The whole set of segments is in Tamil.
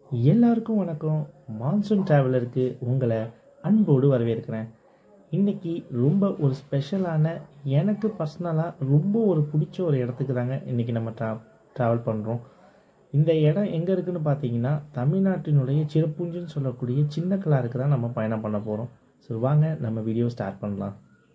எல்லாருக்கும் வணக்கம் மான்சூன் ட்ராவலருக்கு உங்களை அன்போடு வரவேற்கிறேன் இன்னைக்கு ரொம்ப ஒரு ஸ்பெஷலான எனக்கு பர்சனலாக ரொம்ப ஒரு பிடிச்ச ஒரு இடத்துக்கு தாங்க இன்னைக்கு நம்ம ட்ரா ட்ராவல் பண்ணுறோம் இந்த இடம் எங்கே இருக்குன்னு பார்த்தீங்கன்னா தமிழ்நாட்டினுடைய சிறப்புஞ்சுன்னு சொல்லக்கூடிய சின்ன கலாருக்கு தான் நம்ம பயணம் பண்ண போகிறோம் சரி வாங்க நம்ம வீடியோ ஸ்டார்ட் பண்ணலாம்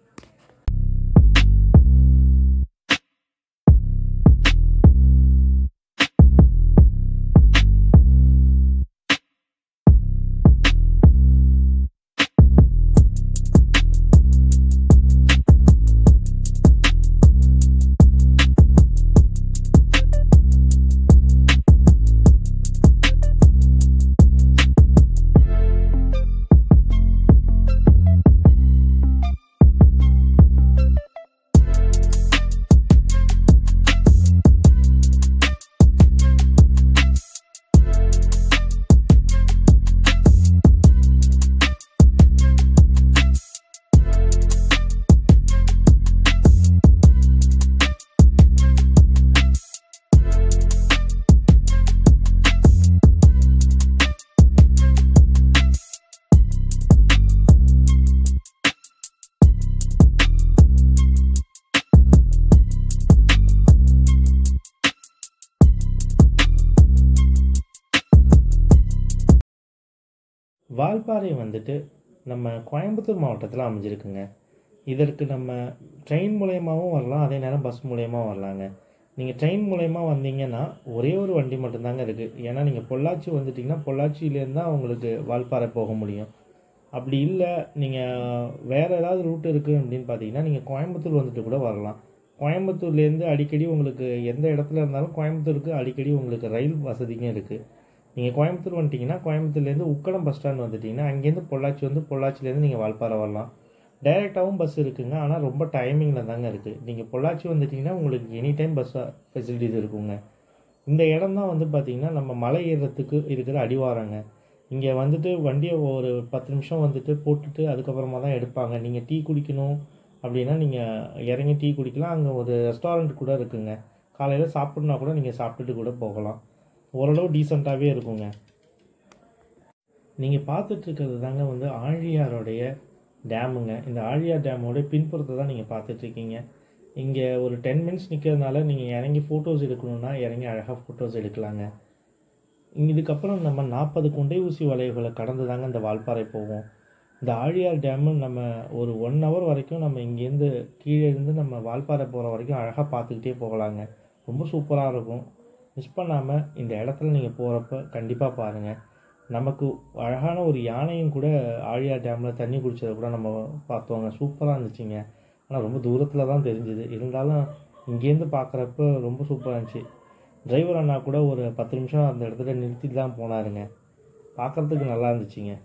வால்பாறை வந்துட்டு நம்ம கோயம்புத்தூர் மாவட்டத்தில் அமைஞ்சிருக்குங்க இதற்கு நம்ம ட்ரெயின் மூலயமாவும் வரலாம் அதே நேரம் பஸ் மூலயமா வரலாங்க நீங்கள் ட்ரெயின் மூலயமா வந்தீங்கன்னா ஒரே ஒரு வண்டி மட்டும்தாங்க இருக்குது ஏன்னா நீங்கள் பொள்ளாச்சி வந்துட்டிங்கன்னா பொள்ளாச்சியிலேருந்து தான் உங்களுக்கு வால்பாறை போக முடியும் அப்படி இல்லை நீங்கள் வேறு ஏதாவது ரூட் இருக்குது அப்படின்னு பார்த்தீங்கன்னா நீங்கள் கோயம்புத்தூர் வந்துட்டு கூட வரலாம் கோயம்புத்தூர்லேருந்து அடிக்கடி உங்களுக்கு எந்த இடத்துல இருந்தாலும் கோயம்புத்தூருக்கு அடிக்கடி உங்களுக்கு ரயில் வசதிக்கும் இருக்குது நீங்கள் கோயம்புத்தூர் வந்துட்டிங்கன்னா கோயம்புத்தூர்லேருந்து உக்கடம் பஸ் ஸ்டாண்ட் வந்துட்டிங்கன்னா அங்கேருந்து பொள்ளாச்சி வந்து பொள்ளாச்சிலேருந்து நீங்கள் வால்பாறை வரலாம் டைரெக்டாகவும் பஸ் இருக்குங்க ஆனால் ரொம்ப டைமிங்கில் தாங்க இருக்குது நீங்கள் பொள்ளாச்சி வந்துட்டிங்கன்னா உங்களுக்கு எனி டைம் பஸ் ஃபெசிலிட்டிஸ் இருக்குங்க இந்த இடம் தான் வந்து பார்த்திங்கன்னா நம்ம மலை ஏறுறதுக்கு இருக்கிற அடிவாரங்க இங்கே வந்துட்டு வண்டியை ஒரு பத்து நிமிஷம் வந்துட்டு போட்டுட்டு அதுக்கப்புறமா தான் எடுப்பாங்க நீங்கள் டீ குடிக்கணும் அப்படின்னா நீங்கள் இறங்கி டீ குடிக்கலாம் அங்கே ஒரு ரெஸ்டாரண்ட் கூட இருக்குங்க காலையில் சாப்பிட்னா கூட நீங்கள் சாப்பிட்டுட்டு கூட போகலாம் ஓரளவு டீசெண்டாகவே இருக்குங்க நீங்கள் பார்த்துட்டு இருக்கிறது தாங்க வந்து ஆழியாரோடைய டேமுங்க இந்த ஆழியார் டேமோட பின்புறத்தை தான் நீங்கள் பார்த்துட்ருக்கீங்க இங்கே ஒரு டென் மினிட்ஸ் நிற்கிறதுனால நீங்கள் இறங்கி ஃபோட்டோஸ் எடுக்கணுன்னா இறங்கி அழகாக ஃபோட்டோஸ் எடுக்கலாங்க இங்க இதுக்கப்புறம் நம்ம நாற்பது குண்டை ஊசி வளைவுகளை கடந்து தாங்க இந்த வால்பாறை போவோம் இந்த ஆழியார் டேமு நம்ம ஒரு ஒன் ஹவர் வரைக்கும் நம்ம இங்கேருந்து கீழே இருந்து நம்ம வால்பாறை போகிற வரைக்கும் அழகாக பார்த்துக்கிட்டே போகலாங்க ரொம்ப சூப்பராக இருக்கும் மிஸ் பண்ணாமல் இந்த இடத்துல நீங்கள் போகிறப்ப கண்டிப்பாக பாருங்கள் நமக்கு அழகான ஒரு யானையும் கூட ஆழியார் டேமில் தண்ணி குடிச்சதை கூட நம்ம பார்த்தோங்க சூப்பராக இருந்துச்சுங்க ஆனால் ரொம்ப தூரத்தில் தான் தெரிஞ்சுது இருந்தாலும் இங்கேருந்து பார்க்குறப்ப ரொம்ப சூப்பராக இருந்துச்சு டிரைவர் அண்ணா கூட ஒரு பத்து நிமிஷம் அந்த இடத்துல நிறுத்திட்டு தான் போனாருங்க பார்க்குறதுக்கு நல்லா இருந்துச்சுங்க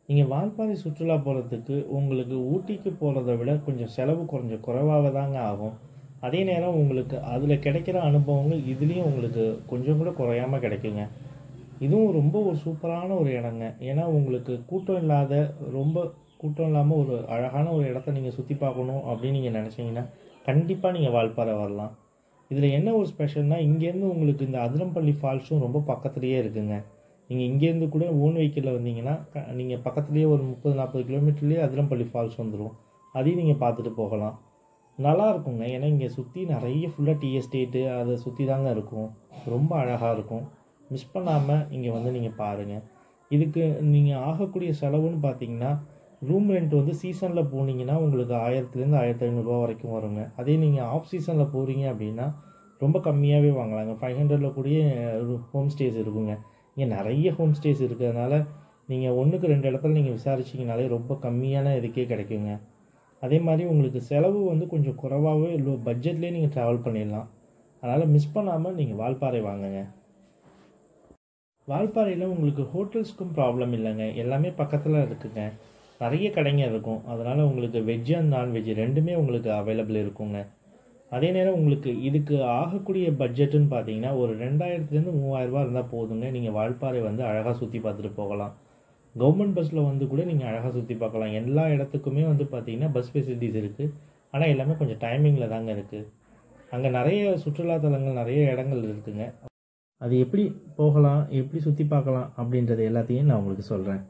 நீங்கள் வால்பாறை சுற்றுலா போகிறதுக்கு உங்களுக்கு ஊட்டிக்கு போகிறத விட கொஞ்சம் செலவு கொஞ்சம் குறைவாக தாங்க ஆகும் அதே நேரம் உங்களுக்கு அதில் கிடைக்கிற அனுபவங்கள் இதுலேயும் உங்களுக்கு கொஞ்சம் கூட குறையாமல் கிடைக்குங்க இதுவும் ரொம்ப ஒரு சூப்பரான ஒரு இடங்க ஏன்னா உங்களுக்கு கூட்டம் இல்லாத ரொம்ப கூட்டம் இல்லாமல் ஒரு அழகான ஒரு இடத்த நீங்கள் சுற்றி பார்க்கணும் அப்படின்னு நீங்கள் நினச்சிங்கன்னா கண்டிப்பாக நீங்கள் வால்பாறை வரலாம் இதில் என்ன ஒரு ஸ்பெஷல்னால் இங்கேருந்து உங்களுக்கு இந்த அதிரம்பள்ளி ஃபால்ஸும் ரொம்ப பக்கத்துலேயே இருக்குங்க நீங்கள் இங்கேருந்து கூட ஓன் வெஹிக்கிளில் வந்தீங்கன்னா க நீங்கள் பக்கத்துலேயே ஒரு முப்பது நாற்பது கிலோமீட்டர்லேயே அதிரம்பள்ளி ஃபால்ஸ் வந்துடும் அதையும் நீங்கள் பார்த்துட்டு போகலாம் நல்லா இருக்குங்க ஏன்னா இங்கே சுற்றி நிறைய ஃபுல்லாக டீ எஸ்டேட்டு அதை சுற்றி தாங்க இருக்கும் ரொம்ப அழகாக இருக்கும் மிஸ் பண்ணாமல் இங்கே வந்து நீங்கள் பாருங்கள் இதுக்கு நீங்கள் ஆகக்கூடிய செலவுன்னு பார்த்தீங்கன்னா ரூம் ரெண்ட் வந்து சீசனில் போனீங்கன்னா உங்களுக்கு ஆயிரத்துலேருந்து ஆயிரத்தி ஐநூறுரூவா வரைக்கும் வருங்க அதே நீங்கள் ஆஃப் சீசனில் போகிறீங்க அப்படின்னா ரொம்ப கம்மியாகவே வாங்கலாங்க ஃபைவ் ஹண்ட்ரடில் கூடிய ஹோம் ஸ்டேஸ் இருக்குங்க இங்கே நிறைய ஹோம் ஸ்டேஸ் இருக்கிறதுனால நீங்கள் ஒன்றுக்கு ரெண்டு இடத்துல நீங்கள் விசாரிச்சிங்கனாலே ரொம்ப கம்மியான இதுக்கே கிடைக்குங்க அதே மாதிரி உங்களுக்கு செலவு வந்து கொஞ்சம் குறைவாகவே லோ பட்ஜெட்லேயே நீங்கள் ட்ராவல் பண்ணிடலாம் அதனால் மிஸ் பண்ணாமல் நீங்கள் வால்பாறை வாங்குங்க வால்பாறையில் உங்களுக்கு ஹோட்டல்ஸ்க்கும் ப்ராப்ளம் இல்லைங்க எல்லாமே பக்கத்தில் இருக்குங்க நிறைய கடைங்க இருக்கும் அதனால் உங்களுக்கு வெஜ் அண்ட் நான்வெஜ் ரெண்டுமே உங்களுக்கு அவைலபிள் இருக்குங்க அதே நேரம் உங்களுக்கு இதுக்கு ஆகக்கூடிய பட்ஜெட்டுன்னு பார்த்தீங்கன்னா ஒரு ரெண்டாயிரத்துலேருந்து மூவாயிரரூபா இருந்தால் போதுங்க நீங்கள் வால்பாறை வந்து அழகாக சுற்றி பார்த்துட்டு போகலாம் கவர்மெண்ட் பஸ்ஸில் வந்து கூட நீங்கள் அழகாக சுற்றி பார்க்கலாம் எல்லா இடத்துக்குமே வந்து பார்த்தீங்கன்னா பஸ் ஃபெசிலிட்டிஸ் இருக்குது ஆனால் எல்லாமே கொஞ்சம் டைமிங்கில் தாங்க இருக்குது அங்கே நிறைய சுற்றுலாத்தலங்கள் நிறைய இடங்கள் இருக்குங்க அது எப்படி போகலாம் எப்படி சுற்றி பார்க்கலாம் அப்படின்றது எல்லாத்தையும் நான் உங்களுக்கு சொல்கிறேன்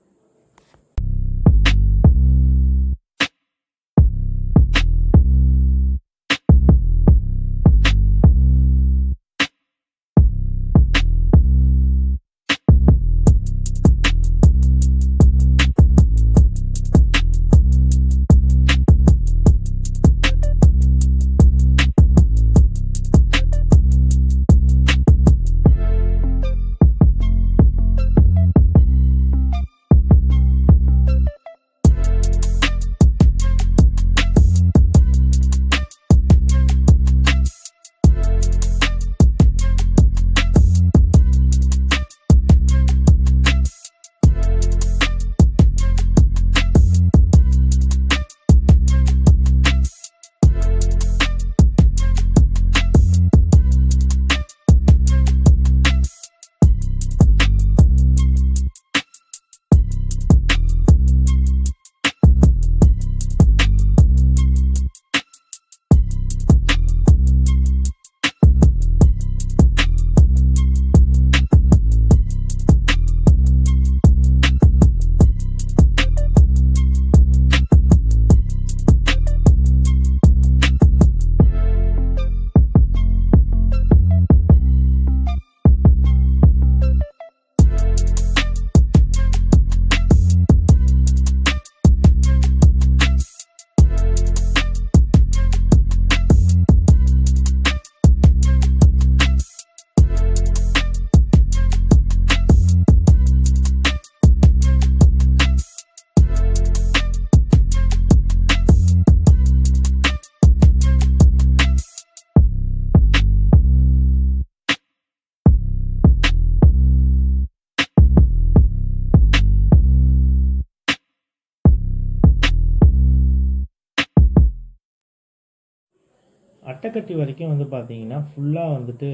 அட்டைக்கட்டி வரைக்கும் வந்து பார்த்தீங்கன்னா ஃபுல்லாக வந்துட்டு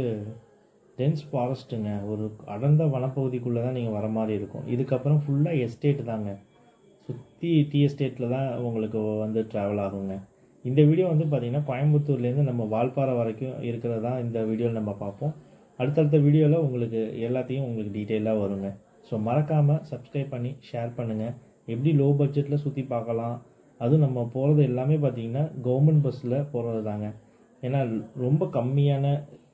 டென்ஸ் ஃபாரஸ்ட்டுங்க ஒரு அடர்ந்த வனப்பகுதிக்குள்ளே தான் நீங்கள் வர மாதிரி இருக்கும் இதுக்கப்புறம் ஃபுல்லாக எஸ்டேட் தாங்க சுற்றி டீ எஸ்டேட்டில் தான் உங்களுக்கு வந்து ட்ராவல் ஆகுங்க இந்த வீடியோ வந்து பார்த்திங்கன்னா கோயம்புத்தூர்லேருந்து நம்ம வால்பாறை வரைக்கும் இருக்கிறது தான் இந்த வீடியோவில் நம்ம பார்ப்போம் அடுத்தடுத்த வீடியோவில் உங்களுக்கு எல்லாத்தையும் உங்களுக்கு டீட்டெயிலாக வருங்க ஸோ மறக்காமல் சப்ஸ்கிரைப் பண்ணி ஷேர் பண்ணுங்கள் எப்படி லோ பட்ஜெட்டில் சுற்றி பார்க்கலாம் அதுவும் நம்ம போகிறது எல்லாமே பார்த்திங்கன்னா கவர்மெண்ட் பஸ்ஸில் போகிறது தாங்க ஏன்னா ரொம்ப கம்மியான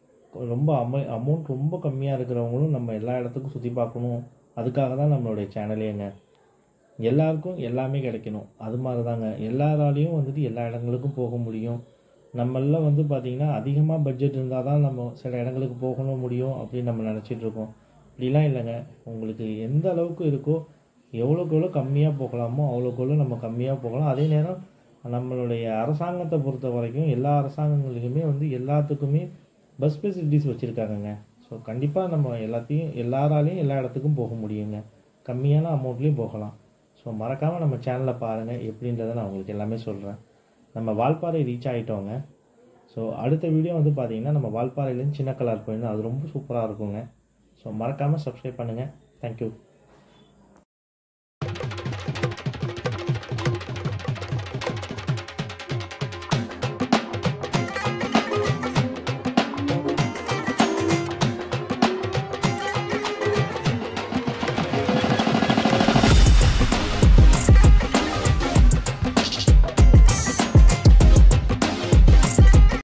ரொம்ப அமை அமௌண்ட் ரொம்ப கம்மியாக இருக்கிறவங்களும் நம்ம எல்லா இடத்துக்கும் சுற்றி பார்க்கணும் அதுக்காக தான் நம்மளுடைய சேனலேங்க எல்லாருக்கும் எல்லாமே கிடைக்கணும் அது மாதிரி தாங்க எல்லாராலையும் வந்துட்டு எல்லா இடங்களுக்கும் போக முடியும் நம்மள வந்து பார்த்திங்கன்னா அதிகமாக பட்ஜெட் இருந்தால் தான் நம்ம சில இடங்களுக்கு போகணும் முடியும் அப்படின்னு நம்ம நினச்சிட்டு இருக்கோம் அப்படிலாம் இல்லைங்க உங்களுக்கு எந்த அளவுக்கு இருக்கோ எவ்வளோக்கு எவ்வளோ கம்மியாக போகலாமோ அவ்வளோக்கு எவ்வளோ நம்ம கம்மியாக போகலாம் அதே நேரம் நம்மளுடைய அரசாங்கத்தை பொறுத்த வரைக்கும் எல்லா அரசாங்கங்களுக்குமே வந்து எல்லாத்துக்குமே பஸ் ஃபெசிலிட்டிஸ் வச்சுருக்காங்கங்க ஸோ கண்டிப்பாக நம்ம எல்லாத்தையும் எல்லாராலையும் எல்லா இடத்துக்கும் போக முடியுங்க கம்மியான அமௌண்ட்லேயும் போகலாம் ஸோ மறக்காமல் நம்ம சேனலில் பாருங்கள் எப்படின்றத நான் உங்களுக்கு எல்லாமே சொல்கிறேன் நம்ம வால்பாறை ரீச் ஆகிட்டோங்க ஸோ அடுத்த வீடியோ வந்து பார்த்தீங்கன்னா நம்ம வால்பாறையிலேருந்து சின்ன கலர் போயிருந்தோம் அது ரொம்ப சூப்பராக இருக்குங்க ஸோ மறக்காமல் சப்ஸ்கிரைப் பண்ணுங்கள் தேங்க்யூ